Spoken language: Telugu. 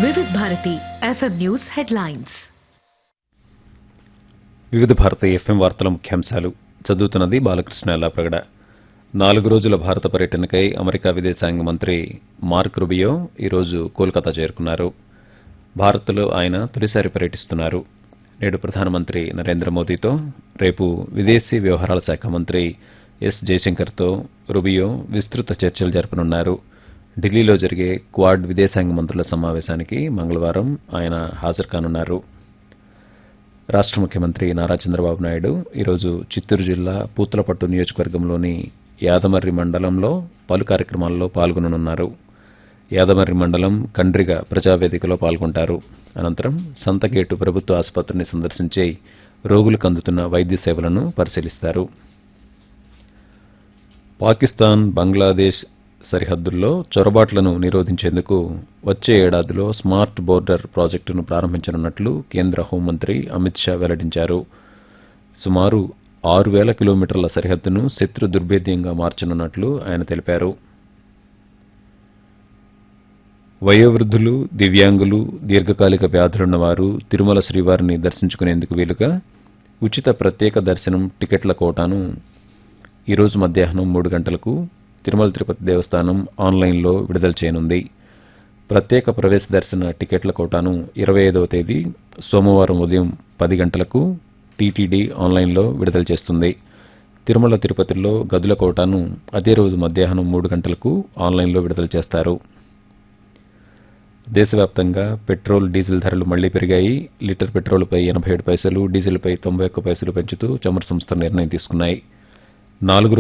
Vividh Bharati FM news headlines Vividh Bharati FM వార్తల ముఖ్యాంశాలు చదువుతున్నది బాలకృష్ణ ఎల్లాప్రగడ నాలుగు రోజుల భారత పర్యటనకై అమెరికా విదేశాంగ మంత్రి మార్క్ రుబియో ఈరోజు కోల్కతా చేరుకున్నారు భారత్లో ఆయన తొలిసారి పర్యటిస్తున్నారు నేడు ప్రధానమంత్రి నరేంద్ర మోదీతో రేపు విదేశీ వ్యవహారాల శాఖ మంత్రి ఎస్ జయశంకర్తో రుబియో విస్తృత చర్చలు జరపనున్నారు ఢిల్లీలో జరిగే క్వాడ్ విదేశాంగ మంత్రుల సమావేశానికి మంగళవారం ఆయన హాజరు కానున్నారు రాష్ట్ర ముఖ్యమంత్రి నారా చంద్రబాబు నాయుడు ఈరోజు చిత్తూరు జిల్లా పూతలపట్టు నియోజకవర్గంలోని యాదమర్రి మండలంలో పలు కార్యక్రమాల్లో పాల్గొననున్నారు యాదమర్రి మండలం కండ్రిగ ప్రజావేదికలో పాల్గొంటారు అనంతరం సంతగేటు ప్రభుత్వ ఆసుపత్రిని సందర్శించి రోగులకు అందుతున్న వైద్య సేవలను పరిశీలిస్తారు పాకిస్తాన్ బంగ్లాదేశ్ సరిహద్దుల్లో చొరబాట్లను నిరోధించేందుకు వచ్చే ఏడాదిలో స్మార్ట్ బోర్డర్ ప్రాజెక్టును ప్రారంభించనున్నట్లు కేంద్ర హోంమంత్రి అమిత్ షా వెల్లడించారు సుమారు ఆరు వేల కిలోమీటర్ల సరిహద్దును శత్రు దుర్భేద్యంగా మార్చనున్నట్లు ఆయన తెలిపారు వయోవృద్ధులు దివ్యాంగులు దీర్ఘకాలిక వ్యాధులున్న వారు తిరుమల శ్రీవారిని దర్శించుకునేందుకు వీలుగా ఉచిత ప్రత్యేక దర్శనం టికెట్ల కోటాను ఈరోజు మధ్యాహ్నం మూడు గంటలకు తిరుమల తిరుపతి దేవస్థానం ఆన్లైన్లో విడుదల చేయనుంది ప్రత్యేక ప్రవేశ దర్శన టికెట్ల కోటాను ఇరవై ఐదవ తేదీ సోమవారం ఉదయం పది గంటలకు టీటీడీ ఆన్లైన్లో విడుదల చేస్తుంది తిరుమల తిరుపతిలో గదుల కోటాను అదే రోజు మధ్యాహ్నం మూడు గంటలకు ఆన్లైన్లో విడుదల చేస్తారు దేశవ్యాప్తంగా పెట్రోల్ డీజిల్ ధరలు మళ్లీ పెరిగాయి లీటర్ పెట్రోల్పై ఎనభై ఏడు పైసలు డీజిల్పై తొంభై ఒక్క పైసలు పెంచుతూ చమురు సంస్థలు నిర్ణయం తీసుకున్నాయి నాలుగు